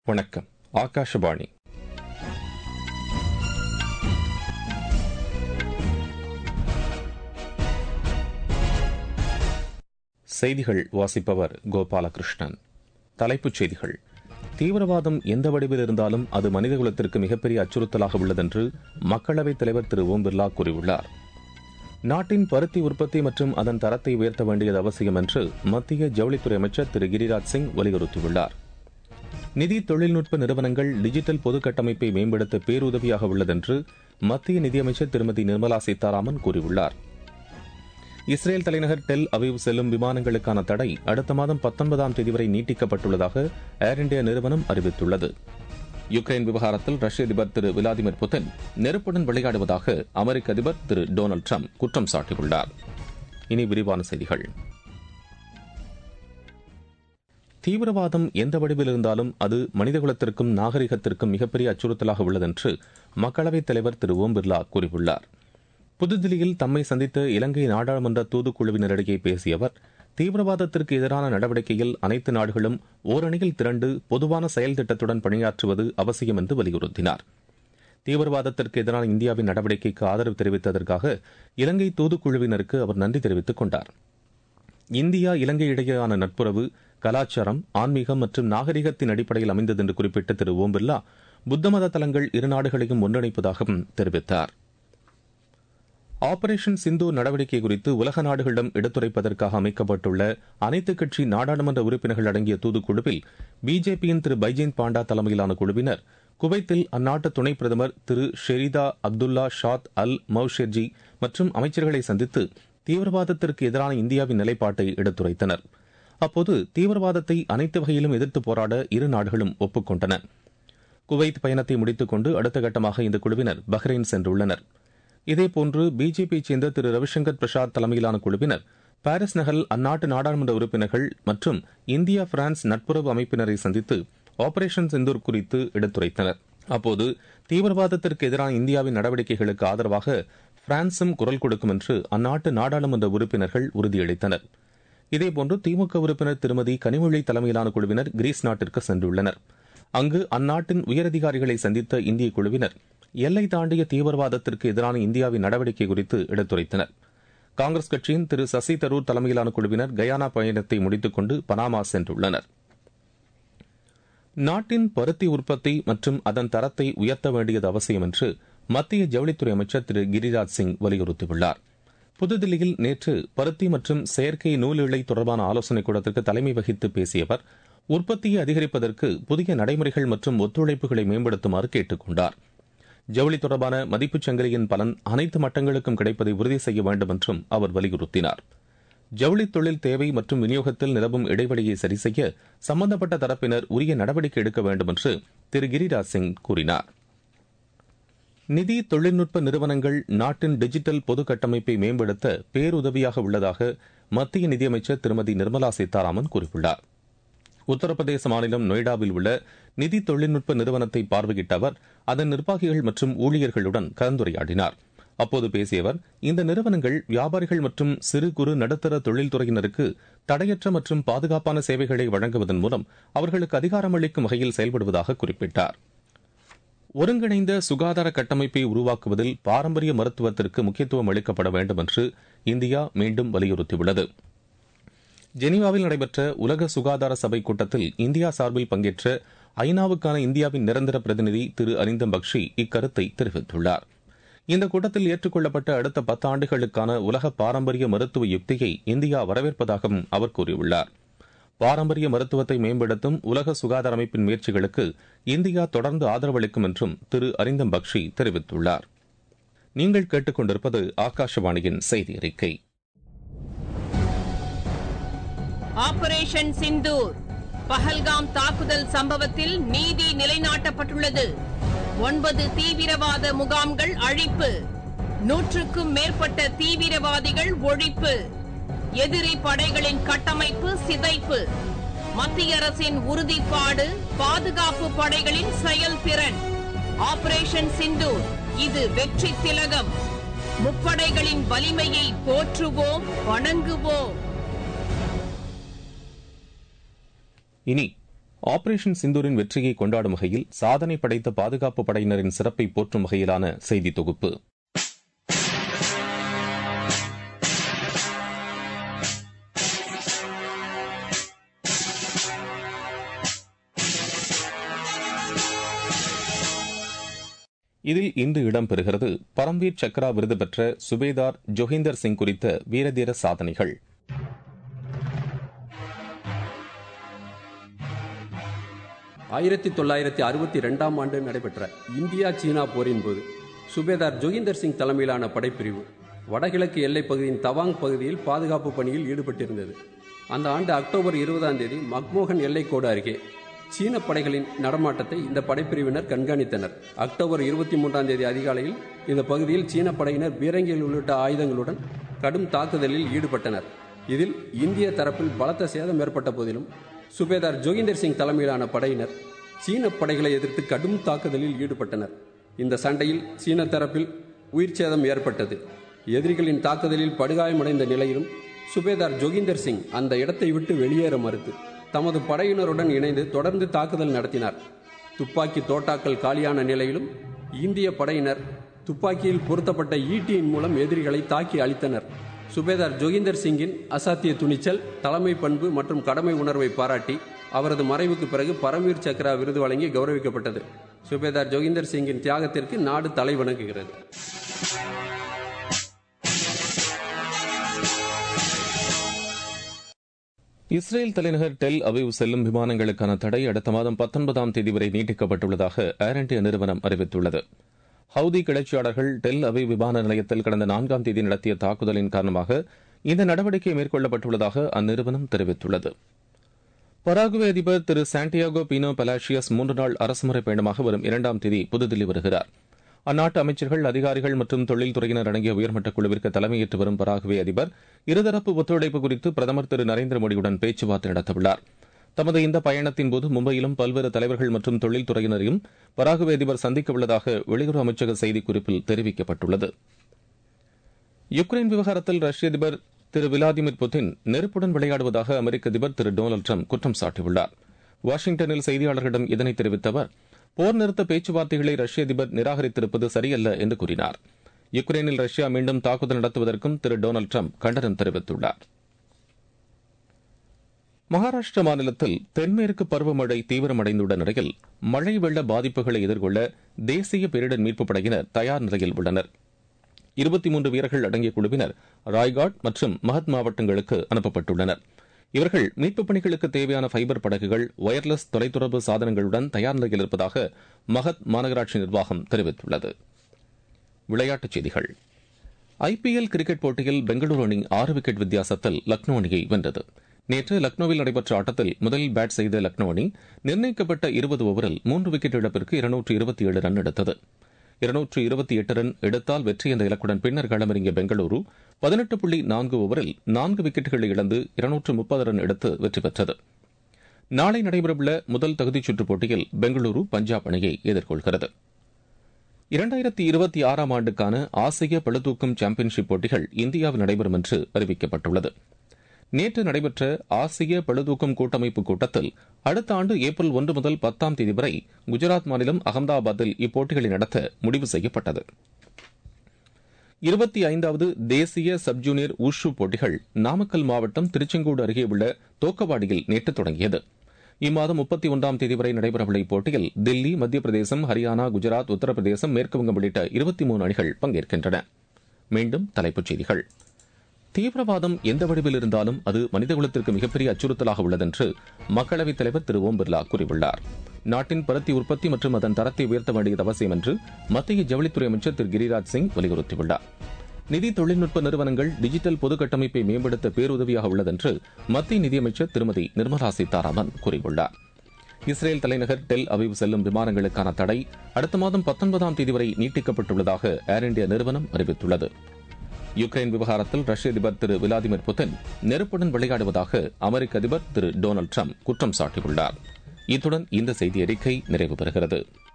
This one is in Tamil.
வணக்கம் ஆகாஷவாணி செய்திகள் வாசிப்பவர் கோபாலகிருஷ்ணன் தலைப்புச் செய்திகள் தீவிரவாதம் எந்த வடிவில் இருந்தாலும் அது மனிதகுலத்திற்கு மிகப்பெரிய அச்சுறுத்தலாக உள்ளதென்று மக்களவைத் தலைவர் திரு ஓம் பிர்லா கூறியுள்ளார் நாட்டின் பருத்தி உற்பத்தி மற்றும் அதன் தரத்தை உயர்த்த வேண்டியது அவசியம் என்று மத்திய ஜவுளித்துறை அமைச்சர் திரு கிரிராஜ் சிங் வலியுறுத்தியுள்ளார் நிதி தொழில்நுட்ப நிறுவனங்கள் டிஜிட்டல் பொது கட்டமைப்பை மேம்படுத்த பேருதவியாக உள்ளதென்று மத்திய நிதியமைச்சர் திருமதி நிர்மலா சீதாராமன் கூறியுள்ளார் இஸ்ரேல் தலைநகர் டெல் அவிவ் செல்லும் விமானங்களுக்கான தடை அடுத்த மாதம் பத்தொன்பதாம் தேதி வரை நீட்டிக்கப்பட்டுள்ளதாக ஏர் இண்டியா நிறுவனம் அறிவித்துள்ளது யுக்ரைன் விவகாரத்தில் ரஷ்ய அதிபர் திரு விளாடிமிர் புட்டின் நெருப்புடன் விளையாடுவதாக அமெரிக்க அதிபர் திரு டொனால்டு ட்ரம்ப் குற்றம் சாட்டியுள்ளார் இனி விரிவான செய்திகள் தீவிரவாதம் எந்த வடிவில் இருந்தாலும் அது மனிதகுலத்திற்கும் நாகரிகத்திற்கும் மிகப்பெரிய அச்சுறுத்தலாக உள்ளதென்று மக்களவைத் தலைவர் திரு ஓம் பிர்லா கூறியுள்ளார் புதுதில்லியில் தம்மை சந்தித்த இலங்கை நாடாளுமன்ற தூதுக்குழுவினரிடையே பேசிய அவர் தீவிரவாதத்திற்கு எதிரான நடவடிக்கையில் அனைத்து நாடுகளும் ஓரணியில் திரண்டு பொதுவான செயல் திட்டத்துடன் பணியாற்றுவது அவசியம் என்று வலியுறுத்தினார் தீவிரவாதத்திற்கு எதிரான இந்தியாவின் நடவடிக்கைக்கு ஆதரவு தெரிவித்ததற்காக இலங்கை தூதுக்குழுவினருக்கு அவர் நன்றி தெரிவித்துக் கொண்டார் இந்தியா இலங்கை இடையேயான நட்புறவு கலாச்சாரம் ஆன்மீகம் மற்றும் நாகரிகத்தின் அடிப்படையில் அமைந்தது என்று குறிப்பிட்ட திரு ஓம் பிர்லா புத்த மத தலங்கள் இரு நாடுகளையும் ஒன்றிணைப்பதாகவும் தெரிவித்தார் ஆபரேஷன் சிந்து நடவடிக்கை குறித்து உலக நாடுகளிடம் எடுத்துரைப்பதற்காக அமைக்கப்பட்டுள்ள அனைத்துக் கட்சி நாடாளுமன்ற உறுப்பினர்கள் அடங்கிய தூதுக்குழுவில் பிஜேபியின் திரு பைஜெயந்த் பாண்டா தலைமையிலான குழுவினர் குவைத்தில் அந்நாட்டு துணை பிரதமர் திரு ஷெரிதா அப்துல்லா ஷாத் அல் மௌஷெர்ஜி மற்றும் அமைச்சர்களை சந்தித்து தீவிரவாதத்திற்கு எதிரான இந்தியாவின் நிலைப்பாட்டை எடுத்துரைத்தனர் அப்போது தீவிரவாதத்தை அனைத்து வகையிலும் எதிர்த்து போராட இரு நாடுகளும் ஒப்புக்கொண்டன குவைத் பயணத்தை முடித்துக் கொண்டு அடுத்த கட்டமாக இந்த குழுவினர் பஹ்ரைன் சென்றுள்ளனர் இதேபோன்று பிஜேபியைச் சேர்ந்த திரு ரவிசங்கர் பிரசாத் தலைமையிலான குழுவினர் பாரிஸ் நகரில் அந்நாட்டு நாடாளுமன்ற உறுப்பினர்கள் மற்றும் இந்தியா பிரான்ஸ் நட்புறவு அமைப்பினரை சந்தித்து ஆபரேஷன் சிந்தூர் குறித்து எடுத்துரைத்தனர் அப்போது தீவிரவாதத்திற்கு எதிரான இந்தியாவின் நடவடிக்கைகளுக்கு ஆதரவாக பிரான்சும் குரல் கொடுக்கும் என்று அந்நாட்டு நாடாளுமன்ற உறுப்பினர்கள் உறுதியளித்தனர் இதேபோன்று திமுக உறுப்பினர் திருமதி கனிமொழி தலைமையிலான குழுவினர் கிரீஸ் நாட்டிற்கு சென்றுள்ளனர் அங்கு அந்நாட்டின் உயரதிகாரிகளை சந்தித்த இந்திய குழுவினர் எல்லை தாண்டிய தீவிரவாதத்திற்கு எதிரான இந்தியாவின் நடவடிக்கை குறித்து எடுத்துரைத்தனர் காங்கிரஸ் கட்சியின் திரு சசி தரூர் தலைமையிலான குழுவினர் கயானா பயணத்தை முடித்துக் கொண்டு பனாமா சென்றுள்ளனர் நாட்டின் பருத்தி உற்பத்தி மற்றும் அதன் தரத்தை உயர்த்த வேண்டியது அவசியம் என்று மத்திய ஜவுளித்துறை அமைச்சர் திரு கிரிராஜ் சிங் வலியுறுத்தியுள்ளார் புதுதில்லியில் நேற்று பருத்தி மற்றும் செயற்கை நூல் இழை தொடர்பான ஆலோசனைக் கூட்டத்திற்கு தலைமை வகித்து பேசிய அவர் உற்பத்தியை அதிகரிப்பதற்கு புதிய நடைமுறைகள் மற்றும் ஒத்துழைப்புகளை மேம்படுத்துமாறு கேட்டுக் கொண்டார் ஜவுளி தொடர்பான மதிப்புச் சங்கிலியின் பலன் அனைத்து மட்டங்களுக்கும் கிடைப்பதை உறுதி செய்ய வேண்டும் என்றும் அவர் வலியுறுத்தினார் ஜவுளி தொழில் தேவை மற்றும் விநியோகத்தில் நிலவும் இடைவெளியை சரி செய்ய சம்பந்தப்பட்ட தரப்பினர் உரிய நடவடிக்கை எடுக்க வேண்டும் என்று திரு கிரிராஜ் சிங் கூறினார் நிதி தொழில்நுட்ப நிறுவனங்கள் நாட்டின் டிஜிட்டல் பொது கட்டமைப்பை மேம்படுத்த பேருதவியாக உள்ளதாக மத்திய நிதியமைச்சர் திருமதி நிர்மலா சீதாராமன் கூறியுள்ளார் உத்தரப்பிரதேச மாநிலம் நொய்டாவில் உள்ள நிதி தொழில்நுட்ப நிறுவனத்தை பார்வையிட்ட அவர் அதன் நிர்வாகிகள் மற்றும் ஊழியர்களுடன் கலந்துரையாடினார் அப்போது பேசிய அவர் இந்த நிறுவனங்கள் வியாபாரிகள் மற்றும் சிறு குறு நடுத்தர தொழில்துறையினருக்கு தடையற்ற மற்றும் பாதுகாப்பான சேவைகளை வழங்குவதன் மூலம் அவர்களுக்கு அதிகாரமளிக்கும் வகையில் செயல்படுவதாக குறிப்பிட்டார் ஒருங்கிணைந்த சுகாதார கட்டமைப்பை உருவாக்குவதில் பாரம்பரிய மருத்துவத்திற்கு முக்கியத்துவம் அளிக்கப்பட வேண்டும் என்று இந்தியா மீண்டும் வலியுறுத்தியுள்ளது ஜெனீவாவில் நடைபெற்ற உலக சுகாதார சபை கூட்டத்தில் இந்தியா சார்பில் பங்கேற்ற ஐநாவுக்கான இந்தியாவின் நிரந்தர பிரதிநிதி திரு அரிந்தம் பக்ஷி இக்கருத்தை தெரிவித்துள்ளார் இந்த கூட்டத்தில் ஏற்றுக்கொள்ளப்பட்ட அடுத்த பத்தாண்டுகளுக்கான உலக பாரம்பரிய மருத்துவ யுக்தியை இந்தியா வரவேற்பதாகவும் அவர் கூறியுள்ளார் பாரம்பரிய மருத்துவத்தை மேம்படுத்தும் உலக சுகாதார அமைப்பின் முயற்சிகளுக்கு இந்தியா தொடர்ந்து ஆதரவளிக்கும் என்றும் திரு அரிந்தம் பக்ஷி தெரிவித்துள்ளார் நீங்கள் கேட்டுக்கொண்டிருப்பது ஆகாஷவாணியின் செய்தி அறிக்கை ஆபரேஷன் சிந்தூர் பஹல்காம் தாக்குதல் சம்பவத்தில் நீதி நிலைநாட்டப்பட்டுள்ளது ஒன்பது தீவிரவாத முகாம்கள் அழிப்பு நூற்றுக்கும் மேற்பட்ட தீவிரவாதிகள் ஒழிப்பு எதிரி படைகளின் கட்டமைப்பு சிதைப்பு மத்திய அரசின் உறுதிப்பாடு பாதுகாப்பு படைகளின் செயல்திறன் ஆபரேஷன் சிந்தூர் இது வெற்றி திலகம் முப்படைகளின் வலிமையை போற்றுவோம் வணங்குவோம் இனி ஆபரேஷன் சிந்தூரின் வெற்றியை கொண்டாடும் வகையில் சாதனை படைத்த பாதுகாப்பு படையினரின் சிறப்பை போற்றும் வகையிலான செய்தி தொகுப்பு இதில் இன்று இடம்பெறுகிறது பரம்வீர் சக்ரா விருது பெற்ற சுபேதார் ஜொஹிந்தர் சிங் குறித்த வீரதீர சாதனைகள் ஆயிரத்தி தொள்ளாயிரத்தி அறுபத்தி ரெண்டாம் ஆண்டு நடைபெற்ற இந்தியா சீனா போரின் போது சுபேதார் ஜோகிந்தர் சிங் தலைமையிலான படைப்பிரிவு வடகிழக்கு எல்லைப் பகுதியின் தவாங் பகுதியில் பாதுகாப்பு பணியில் ஈடுபட்டிருந்தது அந்த ஆண்டு அக்டோபர் இருபதாம் தேதி மக்மோகன் எல்லைக்கோடு அருகே சீன படைகளின் நடமாட்டத்தை இந்த படைப்பிரிவினர் கண்காணித்தனர் அக்டோபர் இருபத்தி மூன்றாம் தேதி அதிகாலையில் இந்த பகுதியில் சீன படையினர் பீரங்கிகள் உள்ளிட்ட ஆயுதங்களுடன் கடும் தாக்குதலில் ஈடுபட்டனர் இதில் இந்திய தரப்பில் பலத்த சேதம் ஏற்பட்ட போதிலும் சுபேதார் ஜோகிந்தர் சிங் தலைமையிலான படையினர் சீன படைகளை எதிர்த்து கடும் தாக்குதலில் ஈடுபட்டனர் இந்த சண்டையில் சீன தரப்பில் உயிர் சேதம் ஏற்பட்டது எதிரிகளின் தாக்குதலில் படுகாயமடைந்த நிலையிலும் சுபேதார் ஜோகிந்தர் சிங் அந்த இடத்தை விட்டு வெளியேற மறுத்து தமது படையினருடன் இணைந்து தொடர்ந்து தாக்குதல் நடத்தினார் துப்பாக்கி தோட்டாக்கள் காலியான நிலையிலும் இந்திய படையினர் துப்பாக்கியில் பொருத்தப்பட்ட ஈட்டியின் மூலம் எதிரிகளை தாக்கி அழித்தனர் சுபேதார் ஜோகிந்தர் சிங்கின் அசாத்திய துணிச்சல் தலைமை பண்பு மற்றும் கடமை உணர்வை பாராட்டி அவரது மறைவுக்கு பிறகு பரம்வீர் சக்ரா விருது வழங்கி கௌரவிக்கப்பட்டது சுபேதார் ஜோகிந்தர் சிங்கின் தியாகத்திற்கு நாடு தலை வணங்குகிறது இஸ்ரேல் தலைநகர் டெல் அவிவ் செல்லும் விமானங்களுக்கான தடை அடுத்த மாதம் பத்தொன்பதாம் தேதி வரை நீட்டிக்கப்பட்டுள்ளதாக ஏர் இண்டியா நிறுவனம் அறிவித்துள்ளது ஹவுதி கிளர்ச்சியாளர்கள் டெல் அவிவ் விமான நிலையத்தில் கடந்த நான்காம் தேதி நடத்திய தாக்குதலின் காரணமாக இந்த நடவடிக்கை மேற்கொள்ளப்பட்டுள்ளதாக அந்நிறுவனம் தெரிவித்துள்ளது பராகுவே அதிபர் திரு சாண்டியாகோ பினோ பலாஷியஸ் மூன்று நாள் அரசுமுறை பயணமாக வரும் இரண்டாம் தேதி புதுதில்லி வருகிறார் அந்நாட்டு அமைச்சர்கள் அதிகாரிகள் மற்றும் தொழில்துறையினர் அடங்கிய உயர்மட்ட குழுவிற்கு தலைமையேற்று வரும் பராகுவே அதிபர் இருதரப்பு ஒத்துழைப்பு குறித்து பிரதமர் திரு நரேந்திர மோடியுடன் பேச்சுவார்த்தை நடத்தவுள்ளார் தமது இந்த பயணத்தின் போது மும்பையிலும் பல்வேறு தலைவர்கள் மற்றும் தொழில்துறையினரையும் பராகுவே அதிபர் சந்திக்க உள்ளதாக வெளியுறவு அமைச்சக செய்திக்குறிப்பில் தெரிவிக்கப்பட்டுள்ளது யுக்ரைன் விவகாரத்தில் ரஷ்ய அதிபர் திரு விளாடிமிர் புட்டின் நெருப்புடன் விளையாடுவதாக அமெரிக்க அதிபர் திரு டொனால்டு ட்ரம்ப் குற்றம் சாட்டியுள்ளார் வாஷிங்டனில் செய்தியாளர்களிடம் இதனை தெரிவித்த அவர் போர் நிறுத்த பேச்சுவார்த்தைகளை ரஷ்ய அதிபர் நிராகரித்திருப்பது சரியல்ல என்று கூறினார் யுக்ரைனில் ரஷ்யா மீண்டும் தாக்குதல் நடத்துவதற்கும் திரு டொனால்டு ட்ரம்ப் கண்டனம் தெரிவித்துள்ளார் மகாராஷ்டிரா மாநிலத்தில் தென்மேற்கு பருவமழை தீவிரமடைந்துள்ள நிலையில் மழை வெள்ள பாதிப்புகளை எதிர்கொள்ள தேசிய பேரிடர் மீட்புப் படையினர் தயார் நிலையில் உள்ளனர் இருபத்தி மூன்று வீரர்கள் அடங்கிய குழுவினர் ராய்காட் மற்றும் மகத் மாவட்டங்களுக்கு அனுப்பப்பட்டுள்ளனர் இவர்கள் மீட்புப் பணிகளுக்கு தேவையான ஃபைபர் படகுகள் ஒயர்லெஸ் தொலைத்தொடர்பு சாதனங்களுடன் தயார் நிலையில் இருப்பதாக மகத் மாநகராட்சி நிர்வாகம் தெரிவித்துள்ளது விளையாட்டுச் செய்திகள் ஐபிஎல் கிரிக்கெட் போட்டியில் பெங்களூரு அணி ஆறு விக்கெட் வித்தியாசத்தில் லக்னோ அணியை வென்றது நேற்று லக்னோவில் நடைபெற்ற ஆட்டத்தில் முதலில் பேட் செய்த லக்னோ அணி நிர்ணயிக்கப்பட்ட இருபது ஓவரில் மூன்று விக்கெட் இழப்பிற்கு இருநூற்று இருபத்தி ஏழு ரன் எடுத்தது இருநூற்று இருபத்தி எட்டு ரன் எடுத்தால் வெற்றி என்ற இலக்குடன் பின்னர் களமிறங்கிய பெங்களூரு பதினெட்டு புள்ளி நான்கு ஓவரில் நான்கு விக்கெட்டுகளை இழந்து இருநூற்று முப்பது ரன் எடுத்து வெற்றி பெற்றது நாளை நடைபெறவுள்ள முதல் தகுதிச் சுற்றுப் போட்டியில் பெங்களூரு பஞ்சாப் அணியை எதிர்கொள்கிறது இரண்டாயிரத்தி இருபத்தி ஆறாம் ஆண்டுக்கான ஆசிய பளுதூக்கும் சாம்பியன்ஷிப் போட்டிகள் இந்தியாவில் நடைபெறும் என்று அறிவிக்கப்பட்டுள்ளது நேற்று நடைபெற்ற ஆசிய பளுதூக்கும் கூட்டமைப்பு கூட்டத்தில் அடுத்த ஆண்டு ஏப்ரல் ஒன்று முதல் பத்தாம் தேதி வரை குஜராத் மாநிலம் அகமதாபாத்தில் இப்போட்டிகளை நடத்த முடிவு செய்யப்பட்டது இருபத்தி ஐந்தாவது தேசிய சப் ஜூனியர் உஷு போட்டிகள் நாமக்கல் மாவட்டம் திருச்செங்கோடு அருகே உள்ள தோக்கவாடியில் நேற்று தொடங்கியது இம்மாதம் முப்பத்தி ஒன்றாம் தேதி வரை நடைபெறவுள்ள இப்போட்டியில் தில்லி மத்திய பிரதேசம் ஹரியானா குஜராத் உத்தரப்பிரதேசம் மேற்குவங்கம் உள்ளிட்ட இருபத்தி மூன்று அணிகள் பங்கேற்கின்றன மீண்டும் தலைப்புச் செய்திகள் தீவிரவாதம் எந்த வடிவில் இருந்தாலும் அது மனிதகுலத்திற்கு மிகப்பெரிய அச்சுறுத்தலாக உள்ளதென்று மக்களவைத் தலைவர் திரு ஓம் பிர்லா கூறியுள்ளார் நாட்டின் பருத்தி உற்பத்தி மற்றும் அதன் தரத்தை உயர்த்த வேண்டியது அவசியம் என்று மத்திய ஜவுளித்துறை அமைச்சர் திரு கிரிராஜ் சிங் வலியுறுத்தியுள்ளார் நிதி தொழில்நுட்ப நிறுவனங்கள் டிஜிட்டல் பொது கட்டமைப்பை மேம்படுத்த பேருதவியாக உள்ளதென்று மத்திய நிதியமைச்சர் திருமதி நிர்மலா சீதாராமன் கூறியுள்ளார் இஸ்ரேல் தலைநகர் டெல் அவிவ் செல்லும் விமானங்களுக்கான தடை அடுத்த மாதம் பத்தொன்பதாம் தேதி வரை நீட்டிக்கப்பட்டுள்ளதாக ஏர் இண்டியா நிறுவனம் அறிவித்துள்ளது யுக்ரைன் விவகாரத்தில் ரஷ்ய அதிபர் திரு விளாடிமிர் புட்டின் நெருப்புடன் விளையாடுவதாக அமெரிக்க அதிபர் திரு டொனால்டு ட்ரம்ப் குற்றம் சாட்டியுள்ளார் இத்துடன் இந்த செய்தி அறிக்கை நிறைவு பெறுகிறது